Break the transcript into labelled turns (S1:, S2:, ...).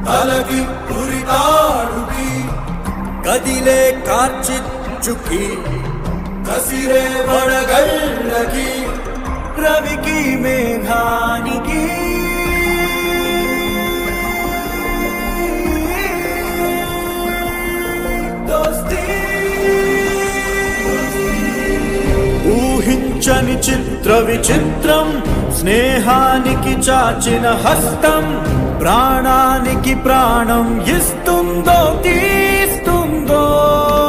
S1: తలకి ఉరితాడుకి
S2: కదిలే కార్చిచ్చుకి
S1: కసిరే వడగళ్ళకి
S2: రవికి మేఘానికి
S1: దోస్తీ
S2: ఊహించని చిత్ర విచిత్రం స్నేహానికి చాచిన హస్తం ప్రాణానికి ప్రాణం ఇస్తుందో తీస్తుందో